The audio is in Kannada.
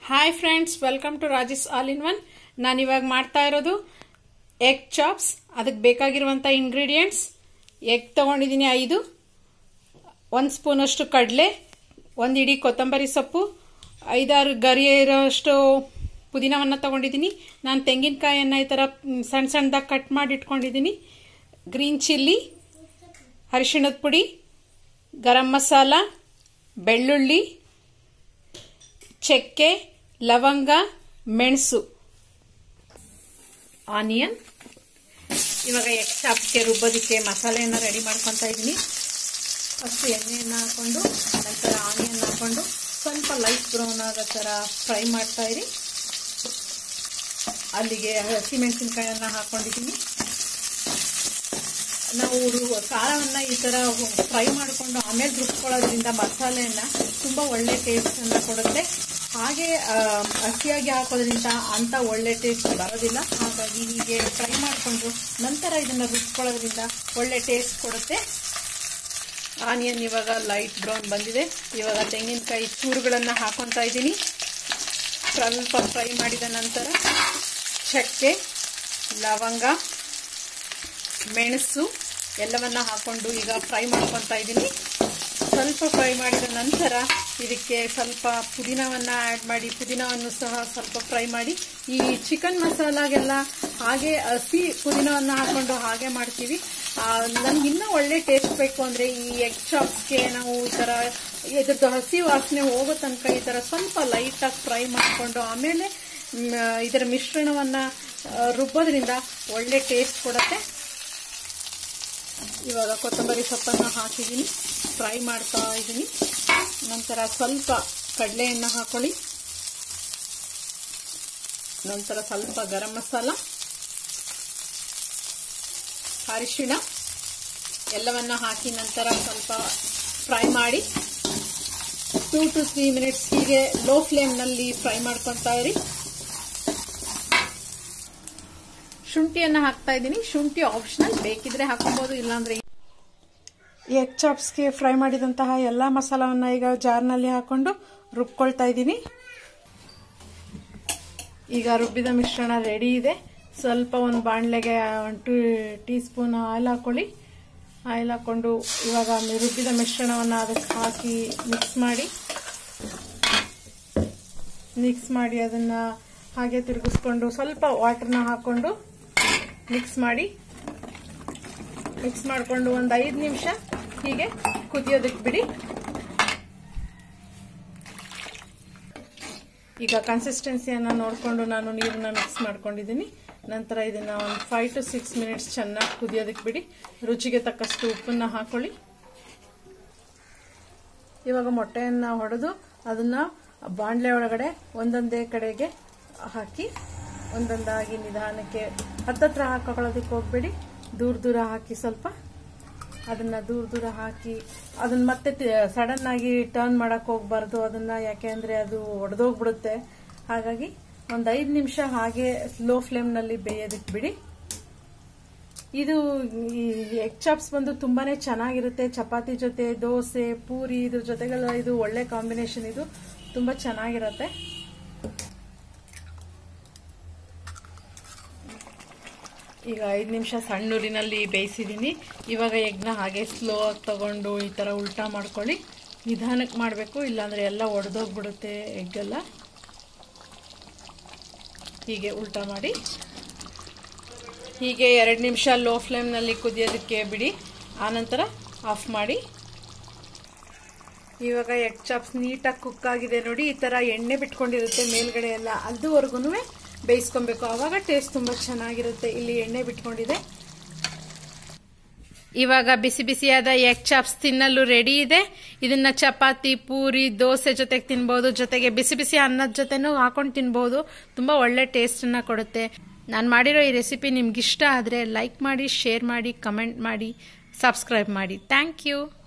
hi friends welcome to Rajesh all in one ನಾನು ಇವಾಗ ಮಾಡ್ತಾ ಇರೋದು ಎಗ್ ಚಾಪ್ಸ್ ಅದಕ್ಕೆ ಬೇಕಾಗಿರುವಂಥ ಇಂಗ್ರೀಡಿಯೆಂಟ್ಸ್ ಎಗ್ ತಗೊಂಡಿದ್ದೀನಿ ಐದು ಒಂದು ಸ್ಪೂನಷ್ಟು ಕಡಲೆ ಒಂದು ಇಡೀ ಕೊತ್ತಂಬರಿ ಸೊಪ್ಪು ಐದಾರು ಗರಿ ಇರೋಷ್ಟು ಪುದೀನವನ್ನು ತಗೊಂಡಿದ್ದೀನಿ ನಾನು ತೆಂಗಿನಕಾಯಿಯನ್ನು ಈ ಥರ ಮ್, ಸಣ್ಣ ಸಣ್ಣದಾಗಿ ಕಟ್ ಮಾಡಿ ಇಟ್ಕೊಂಡಿದ್ದೀನಿ ಗ್ರೀನ್ ಚಿಲ್ಲಿ ಅರಿಶಿಣದ ಪುಡಿ ಗರಂ ಮಸಾಲ ಬೆಳ್ಳುಳ್ಳಿ ಚಕ್ಕೆ ಲವಂಗ ಮೆಣಸು ಆನಿಯನ್ ಇವಾಗ ಎಗ್ ಚಾಪ್ಗೆ ರುಬ್ಬೋದಕ್ಕೆ ಮಸಾಲೆಯನ್ನು ರೆಡಿ ಮಾಡ್ಕೊತಾ ಇದ್ದೀನಿ ಫಸ್ಟ್ ಎಣ್ಣೆಯನ್ನು ಹಾಕೊಂಡು ನಂತರ ಆನಿಯನ್ ಹಾಕೊಂಡು ಸ್ವಲ್ಪ ಲೈಟ್ ಬ್ರೌನ್ ಆಗೋ ಥರ ಫ್ರೈ ಮಾಡ್ತಾ ಇರಿ ಅಲ್ಲಿಗೆ ಹಸಿಮೆಣಸಿನ್ಕಾಯನ್ನು ಹಾಕೊಂಡಿದ್ದೀನಿ ನಾವು ರು- ಖಾರವನ್ನು ಈ ಥರ ಫ್ರೈ ಮಾಡಿಕೊಂಡು ಆಮೇಲೆ ರುಬ್ಕೊಳ್ಳೋದ್ರಿಂದ ಮಸಾಲೆಯನ್ನು ತುಂಬ ಒಳ್ಳೆ ಟೇಸ್ಟನ್ನು ಕೊಡುತ್ತೆ ಹಾಗೆ ಆ, ಹಸಿಯಾಗಿ ಹಾಕೋದ್ರಿಂದ ಅಂಥ ಒಳ್ಳೆ ಟೇಸ್ಟ್ ಬರೋದಿಲ್ಲ ಹಾಗಾಗಿ ಹೀಗೆ ಫ್ರೈ ಮಾಡಿಕೊಂಡು ನಂತರ ಇದನ್ನು ರುಬ್ಕೊಳ್ಳೋದ್ರಿಂದ ಒಳ್ಳೆ ಟೇಸ್ಟ್ ಕೊಡುತ್ತೆ ಆನಿಯನ್ ಇವಾಗ ಲೈಟ್ ಬ್ರೌನ್ ಬಂದಿದೆ ಇವಾಗ ತೆಂಗಿನಕಾಯಿ ಚೂರುಗಳನ್ನು ಹಾಕೊತಾ ಇದ್ದೀನಿ ಸ್ವಲ್ಪ ಫ್ರೈ ಮಾಡಿದ ನಂತರ ಚಕ್ಕೆ ಲವಂಗ ಮೆಣಸು ಎಲ್ಲವನ್ನ ಹಾಕೊಂಡು ಈಗ ಫ್ರೈ ಮಾಡ್ಕೊತಾ ಇದ್ದೀನಿ ಸ್ವಲ್ಪ ಫ್ರೈ ಮಾಡಿದ ನಂತರ ಇದಕ್ಕೆ ಸ್ವಲ್ಪ ಪುದೀನವನ್ನು ಆ್ಯಡ್ ಮಾಡಿ ಪುದೀನವನ್ನು ಸಹ ಸ್ವಲ್ಪ ಫ್ರೈ ಮಾಡಿ ಈ ಚಿಕನ್ ಮಸಾಲಾಗೆಲ್ಲ ಹಾಗೆ ಹಸಿ ಪುದೀನವನ್ನು ಹಾಕೊಂಡು ಹಾಗೆ ಮಾಡ್ತೀವಿ ನಮ್ಗೆ ಇನ್ನೂ ಒಳ್ಳೆ ಟೇಸ್ಟ್ ಬೇಕು ಅಂದರೆ ಈ ಎಗ್ ಚಾಪ್ಸ್ಗೆ ನಾವು ಈ ಥರ ಇದ್ರದ್ದು ಹಸಿ ವಾಸನೆ ಹೋಗೋ ತನಕ ಈ ಥರ ಸ್ವಲ್ಪ ಲೈಟಾಗಿ ಫ್ರೈ ಮಾಡಿಕೊಂಡು ಆಮೇಲೆ ಮ್, ಇದರ ಮಿಶ್ರಣವನ್ನು ರುಬ್ಬೋದ್ರಿಂದ ಒಳ್ಳೆ ಟೇಸ್ಟ್ ಕೊಡುತ್ತೆ ಇವಾಗ ಕೊತ್ತಂಬರಿ ಸೊಪ್ಪನ್ನು ಹಾಕಿದ್ದೀನಿ ಫ್ರೈ ಮಾಡ್ತಾ ಇದ್ದೀನಿ ನಂತರ ಸ್ವಲ್ಪ ಕಡಲೆಯನ್ನು ಹಾಕೊಳ್ಳಿ ನಂತರ ಸ್ವಲ್ಪ ಗರಂ ಮಸಾಲ ಅರಿಶಿಣ ಎಲ್ಲವನ್ನ ಹಾಕಿ ನಂತರ ಸ್ವಲ್ಪ ಫ್ರೈ ಮಾಡಿ ಟೂ ಟು ತ್ರೀ ಮಿನಿಟ್ಸ್ ಹೀಗೆ ಲೋ ಫ್ಲೇಮ್ನಲ್ಲಿ ಫ್ರೈ ಮಾಡ್ಕೊತಾ ಇರಿ ಶುಂಠಿಯನ್ನು ಹಾಕ್ತಾ ಇದ್ದೀನಿ ಶುಂಠಿ ಆಪ್ಷನಲ್ ಬೇಕಿದ್ರೆ ಹಾಕೊಬೋದು ಇಲ್ಲಾಂದ್ರೆ ಎಗ್ ಚಾಪ್ಸ್ಗೆ ಫ್ರೈ ಮಾಡಿದಂತಹ ಎಲ್ಲ ಮಸಾಲವನ್ನು ಈಗ ಜಾರ್ನಲ್ಲಿ ಹಾಕೊಂಡು ರುಬ್ಕೊಳ್ತಾ ಇದ್ದೀನಿ ಈಗ ರುಬ್ಬಿದ ಮಿಶ್ರಣ ರೆಡಿ ಇದೆ ಸ್ವಲ್ಪ ಒಂದು ಬಾಣಲೆಗೆ ಒಂದು ಟೂ ಟೀ ಸ್ಪೂನ್ ಆಯಿಲ್ ಹಾಕೊಳ್ಳಿ ಆಯಿಲ್ ಹಾಕೊಂಡು ಇವಾಗ ರುಬ್ಬಿದ ಮಿಶ್ರಣವನ್ನು ಅದಕ್ಕೆ ಹಾಕಿ ಮಿಕ್ಸ್ ಮಾಡಿ ಮಿಕ್ಸ್ ಮಾಡಿ ಅದನ್ನು ಹಾಗೆ ತಿರುಗಿಸ್ಕೊಂಡು ಸ್ವಲ್ಪ ವಾಟರ್ನ ಹಾಕೊಂಡು ಮಿಕ್ಸ್ ಮಾಡಿ ಮಿಕ್ಸ್ ಮಾಡಿಕೊಂಡು ಒಂದು ಐದು ನಿಮಿಷ ಹೀಗೆ ಕುದಿಯೋದಕ್ಕೆ ಬಿಡಿ ಈಗ ಕನ್ಸಿಸ್ಟೆನ್ಸಿಯನ್ನು ನೋಡಿಕೊಂಡು ನಾನು ನೀರನ್ನ ಮಿಕ್ಸ್ ಮಾಡ್ಕೊಂಡಿದ್ದೀನಿ ನಂತರ ಇದನ್ನು ಒಂದು ಫೈವ್ ಟು ಸಿಕ್ಸ್ ಮಿನಿಟ್ಸ್ ಚೆನ್ನಾಗಿ ಕುದಿಯೋದಕ್ಕೆ ಬಿಡಿ ರುಚಿಗೆ ತಕ್ಕಷ್ಟು ಉಪ್ಪನ್ನು ಹಾಕೊಳ್ಳಿ ಇವಾಗ ಮೊಟ್ಟೆಯನ್ನು ಹೊಡೆದು ಅದನ್ನು ಬಾಣಲೆ ಒಳಗಡೆ ಒಂದೊಂದೇ ಕಡೆಗೆ ಹಾಕಿ ಒಂದೊಂದಾಗಿ ನಿಧಾನಕ್ಕೆ ಹತ್ತತ್ರ ಹಾಕೊಳ್ಳೋದಕ್ಕೆ ಹೋಗ್ಬೇಡಿ ದೂರ ದೂರ ಹಾಕಿ ಸ್ವಲ್ಪ ಅದನ್ನ ದೂರ ದೂರ ಹಾಕಿ ಅದನ್ನ ಮತ್ತೆ ಸಡನ್ ಆಗಿ ಟರ್ನ್ ಮಾಡಕ್ ಹೋಗ್ಬಾರ್ದು ಅದನ್ನ ಯಾಕೆ ಅಂದ್ರೆ ಅದು ಒಡೆದೋಗ್ಬಿಡುತ್ತೆ ಹಾಗಾಗಿ ಒಂದ್ ಐದು ನಿಮಿಷ ಹಾಗೆ ಲೋ ಫ್ಲೇಮ್ ನಲ್ಲಿ ಬೇಯೋದಕ್ಕೆ ಬಿಡಿ ಇದು ಈ ಎಗ್ ಚಾಪ್ಸ್ ಬಂದು ತುಂಬಾನೇ ಚೆನ್ನಾಗಿರುತ್ತೆ ಚಪಾತಿ ಜೊತೆ ದೋಸೆ ಪೂರಿ ಇದ್ರ ಜೊತೆಗೆಲ್ಲ ಇದು ಒಳ್ಳೆ ಕಾಂಬಿನೇಷನ್ ಇದು ತುಂಬಾ ಚೆನ್ನಾಗಿರುತ್ತೆ ಈಗ ಐದು ನಿಮಿಷ ಸಣ್ಣೂರಿನಲ್ಲಿ ಬೇಯಿಸಿದ್ದೀನಿ ಇವಾಗ ಎಗ್ನ ಹಾಗೆ ಸ್ಲೋ ಆಗಿ ತಗೊಂಡು ಈ ಥರ ಉಲ್ಟಾ ಮಾಡ್ಕೊಳ್ಳಿ ನಿಧಾನಕ್ಕೆ ಮಾಡಬೇಕು ಇಲ್ಲಾಂದರೆ ಎಲ್ಲ ಒಡೆದೋಗ್ಬಿಡುತ್ತೆ ಎಗ್ಗೆಲ್ಲ ಹೀಗೆ ಉಲ್ಟಾ ಮಾಡಿ ಹೀಗೆ ಎರಡು ನಿಮಿಷ ಲೋ ಫ್ಲೇಮ್ನಲ್ಲಿ ಕುದಿಯೋದಕ್ಕೆ ಬಿಡಿ ಆನಂತರ ಆಫ್ ಮಾಡಿ ಇವಾಗ ಎಗ್ ಚಾಪ್ಸ್ ನೀಟಾಗಿ ಕುಕ್ ಆಗಿದೆ ನೋಡಿ ಈ ಥರ ಎಣ್ಣೆ ಬಿಟ್ಕೊಂಡಿರುತ್ತೆ ಮೇಲ್ಗಡೆ ಎಲ್ಲ ಅದುವರೆಗೂ ಬೇಯಿಸ್ಕೊಬೇಕು ಆವಾಗ ಟೇಸ್ಟ್ ತುಂಬ ಚೆನ್ನಾಗಿರುತ್ತೆ ಇಲ್ಲಿ ಎಣ್ಣೆ ಬಿಟ್ಕೊಂಡಿದೆ ಇವಾಗ ಬಿಸಿ ಬಿಸಿಯಾದ ಎಗ್ ಚಾಪ್ಸ್ ತಿನ್ನಲು ರೆಡಿ ಇದೆ ಇದನ್ನ ಚಪಾತಿ ಪೂರಿ ದೋಸೆ ಜೊತೆಗೆ ತಿನ್ಬಹುದು ಜೊತೆಗೆ ಬಿಸಿ ಬಿಸಿ ಅನ್ನದ ಜೊತೆನೂ ಹಾಕೊಂಡು ತಿನ್ಬಹುದು ತುಂಬಾ ಒಳ್ಳೆ ಟೇಸ್ಟ್ ಅನ್ನ ಕೊಡುತ್ತೆ ನಾನು ಮಾಡಿರೋ ಈ ರೆಸಿಪಿ ನಿಮ್ಗೆ ಇಷ್ಟ ಆದರೆ ಲೈಕ್ ಮಾಡಿ ಶೇರ್ ಮಾಡಿ ಕಮೆಂಟ್ ಮಾಡಿ ಸಬ್ಸ್ಕ್ರೈಬ್ ಮಾಡಿ ಥ್ಯಾಂಕ್ ಯು